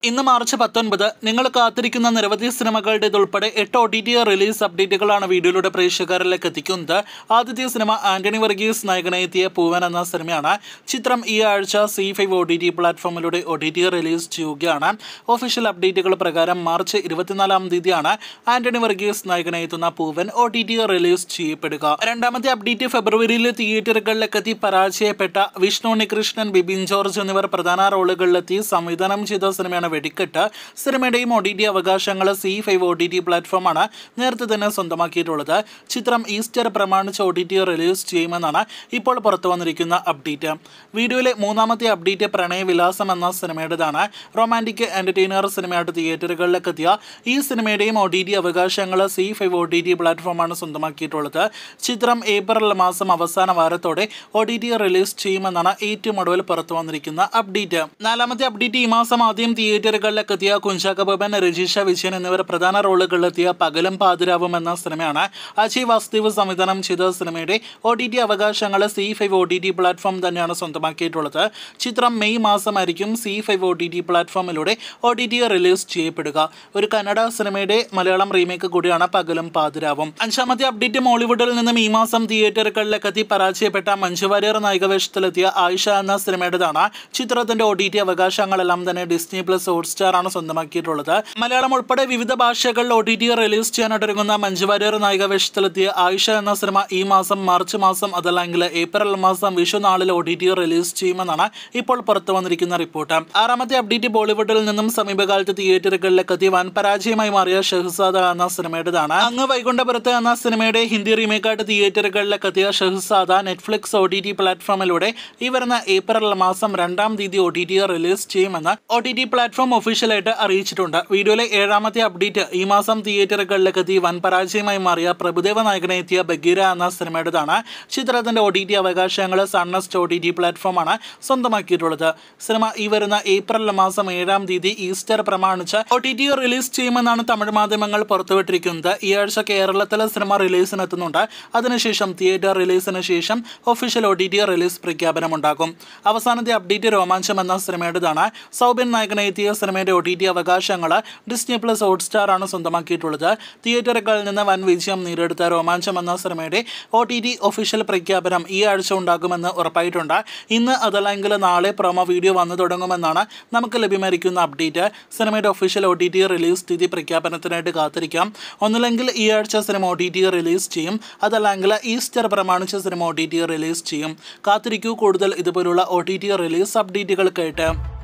ഇന്ന് മാർച്ച് പത്തൊൻപത് നിങ്ങൾ കാത്തിരിക്കുന്ന നിരവധി സിനിമകളുടേതുൾപ്പെടെ എട്ട് ഒ ടി ടി റിലീസ് അപ്ഡേറ്റുകളാണ് വീഡിയോയിലൂടെ പ്രേക്ഷകരിലേക്ക് എത്തിക്കുന്നത് ആദ്യത്തെ സിനിമ ആന്റണി വർഗീസ് നായകനെത്തിയ പൂവൻ എന്ന സിനിമയാണ് ചിത്രം ഈ ആഴ്ച C five O T T പ്ലാറ്റ്ഫോമിലൂടെ ഒ ടി ടി റിലീസ് ചെയ്യുകയാണ് ഒഫീഷ്യൽ അപ്ഡേറ്റുകൾ പ്രകാരം മാർച്ച് ഇരുപത്തിനാലാം തീയതിയാണ് ആന്റണി വർഗീസ് നായകനെത്തുന്ന Poovan O T T release ചെയ്യപ്പെടുക രണ്ടാമത്തെ അപ്ഡേറ്റ് ഫെബ്രുവരിയിൽ തിയേറ്ററുകളിലെത്തി പരാജയപ്പെട്ട വിഷ്ണു ഉണ്ണികൃഷ്ണൻ ബിബിൻ ജോർജ് എന്നിവർ പ്രധാന റോളുകളിലെത്തി സംവിധാനം ചെയ്ത സിനിമയാണ് വെടിക്കെട്ട് സിനിമയുടെയും ഒ ടി ടി അവകാശങ്ങൾ C five O T T പ്ലാറ്റ്ഫോമാണ് നേരത്തെ തന്നെ സ്വന്തമാക്കിയിട്ടുള്ളത് ചിത്രം ഈസ്റ്റർ പ്രമാണിച്ച് ഒ ടി ടി റിലീസ് ചെയ്യുമെന്നാണ് ഇപ്പോൾ പുറത്തു വന്നിരിക്കുന്ന അപ്ഡേറ്റ് വീഡിയോയിലെ മൂന്നാമത്തെ അപ്ഡേറ്റ് പ്രണയവിലാസം എന്ന സിനിമയുടേതാണ് റൊമാൻറ്റിക് എൻ്റർടൈനർ സിനിമയായിട്ട് തിയേറ്ററുകളിലേക്ക് എത്തിയ ഈ സിനിമയുടെയും ഒ ടി ടി അവകാശങ്ങൾ C five O T T പ്ലാറ്റ്ഫോമാണ് സ്വന്തമാക്കിയിട്ടുള്ളത് ചിത്രം ഏപ്രിൽ മാസം അവസാന വാരത്തോടെ ഒ ടി ടി റിലീസ് ചെയ്യുമെന്നാണ് ഏറ്റവും ഒടുവിൽ പുറത്തു വന്നിരിക്കുന്ന അപ്ഡേറ്റ് നാലാമത്തെ അപ്ഡേറ്റ് ഈ മാസം ആദ്യം തിയേറ്ററുകളിലേക്ക് എത്തിയ കുഞ്ചാക്ക ബോബൻ രജീഷ വിജയൻ എന്നിവർ പ്രധാന റോളുകളിലെത്തിയ പകലും പാതിരാവും എന്ന സിനിമയാണ് അജയ് വാസുദേവ് സംവിധാനം ചെയ്ത സിനിമയുടെ ഒ ടി ടി അവകാശങ്ങൾ C five O T T platform തന്നെയാണ് സ്വന്തമാക്കിയിട്ടുള്ളത് ചിത്രം മെയ് മാസമായിരിക്കും Zee five O T T പ്ലാറ്റ്ഫോമിലൂടെ ഒ ടി ടി റിലീസ് ചെയ്യപ്പെടുക ഒരു കന്നഡ സിനിമയുടെ മലയാളം റീമേക്ക് കൂടിയാണ് പകലും പാതിരാവും അഞ്ചാമത്തെ അപ്ഡേറ്റ് മോളിവുഡിൽ നിന്നും ഈ മാസം തിയേറ്ററുകളിലേക്ക് എത്തി പരാജയപ്പെട്ട മഞ്ജു വാര്യർ നായികവേഷത്തിലെത്തിയ ആയിഷ എന്ന സിനിമയുടേതാണ് ചിത്രത്തിന്റെ ഒ ടി ടി അവകാശങ്ങളെല്ലാം തന്നെ ഡിസ്നി പ്ലസ് ഹോട്ട്സ്റ്റാർ ആണ് സ്വന്തമാക്കിയിട്ടുള്ളത് മലയാളം ഉൾപ്പെടെ വിവിധ ഭാഷകളിൽ ഒ ടി ടി റിലീസ് ചെയ്യാനൊരുങ്ങുന്ന മഞ്ജു വാര്യർ നായികവേഷത്തിലെത്തിയ ആയിഷ എന്ന സിനിമ ഈ മാസം മാർച്ച് മാസം അതല്ലെങ്കിൽ ഏപ്രിൽ മാസം വിഷു നാളിൽ ഒ ടി ടി റിലീസ് ചെയ്യുമെന്നാണ് ഇപ്പോൾ പുറത്തു വന്നിരിക്കുന്ന റിപ്പോർട്ട് ആറാമത്തെ അപ്ഡേറ്റ് ബോളിവുഡിൽ നിന്നും സമീപകാലത്ത് തിയേറ്ററുകളിലേക്ക് എത്തി വൻ പരാജയമായി മാറിയ ഷഹസാദ എന്ന സിനിമയുടേതാണ് അങ്ങ് വൈകുണ്ഠപുരത്ത് എന്ന സിനിമയുടെ ഹിന്ദി റീമേക്കായിട്ട് തിയേറ്ററുകളിലേക്ക് എത്തിയ Shehzada Netflix O T T പ്ലാറ്റ്ഫോമിലൂടെ ഈ വരുന്ന ഏപ്രിൽ മാസം രണ്ടാം തീയതി ഒ ടി ടി റിലീസ് ചെയ്യുമെന്ന് ഒ ടി ടി പ്ലാറ്റ്ഫോം ഒഫീഷ്യലായിട്ട് അറിയിച്ചിട്ടുണ്ട് വീഡിയോയിലെ ഏഴാമത്തെ അപ്ഡേറ്റ് ഈ മാസം തിയേറ്ററുകളിലേക്ക് എത്തി വൻ പരാജയമായി മാറിയ പ്രഭുദേവ നായകനെ എത്തിയ ബഗീര എന്ന സിനിമയുടേതാണ് ചിത്രത്തിന്റെ ഒ ടി ടി അവകാശങ്ങൾ സൺനെസ്റ്റ് ഒ ടി ടി പ്ലാറ്റ്ഫോമാണ് സ്വന്തമാക്കിയിട്ടുള്ളത് സിനിമ ഈ വരുന്ന ഏപ്രിൽ മാസം ഏഴാം തീയതി ഈസ്റ്റർ പ്രമാണിച്ച് ഒ ടി ടി റിലീസ് ചെയ്യുമെന്നാണ് തമിഴ് മാധ്യമങ്ങൾ പുറത്തുവിട്ടിരിക്കുന്നത് ഈ ആഴ്ച കേരളത്തിലെ സിനിമ റിലീസിനെത്തുന്നുണ്ട് അതിനുശേഷം തിയേറ്റർ റിലീസിന് ശേഷം official O T T release പ്രഖ്യാപനമുണ്ടാകും അവസാനത്തെ അപ്ഡേറ്റ് രോമാഞ്ചം എന്ന സിനിമയുടേതാണ് സൗബിൻ നായകനെ എത്തിയ സിനിമയുടെ ഒ ടി ടി അവകാശങ്ങൾ ഡിസ്നി പ്ലസ് ഹോട്ട്സ്റ്റാർ ആണ് സ്വന്തമാക്കിയിട്ടുള്ളത് തിയേറ്ററുകളിൽ നിന്ന് വൻ വിജയം നേടിയെടുത്ത രോമാഞ്ചം എന്ന സിനിമയുടെ ഒ ടി ടി ഒഫീഷ്യൽ പ്രഖ്യാപനം ഈ ആഴ്ച ഉണ്ടാകുമെന്ന് ഉറപ്പായിട്ടുണ്ട് ഇന്ന് അതല്ലെങ്കിൽ നാളെ പ്രൊമോ വീഡിയോ വന്നു തുടങ്ങുമെന്നാണ് നമുക്ക് ലഭ്യമായിരിക്കുന്ന അപ്ഡേറ്റ് സിനിമയുടെ official O T T release തീയതി പ്രഖ്യാപനത്തിനായിട്ട് കാത്തിരിക്കാം ഒന്നുമില്ലെങ്കിൽ ഈ ആഴ്ച സിനിമ ഒ ടി ടി റിലീസ് ചെയ്യും അതല്ലെങ്കിൽ ഈസ്റ്റർ പ്രമാണിച്ച് സിനിമ ഒ ടി ടി റിലീസ് ചെയ്യും കാത്തിരിക്കൂ കൂടുതൽ ഇതുപോലുള്ള ഒ ടി ടി റിലീസ് അപ്ഡേറ്റുകൾക്കായിട്ട്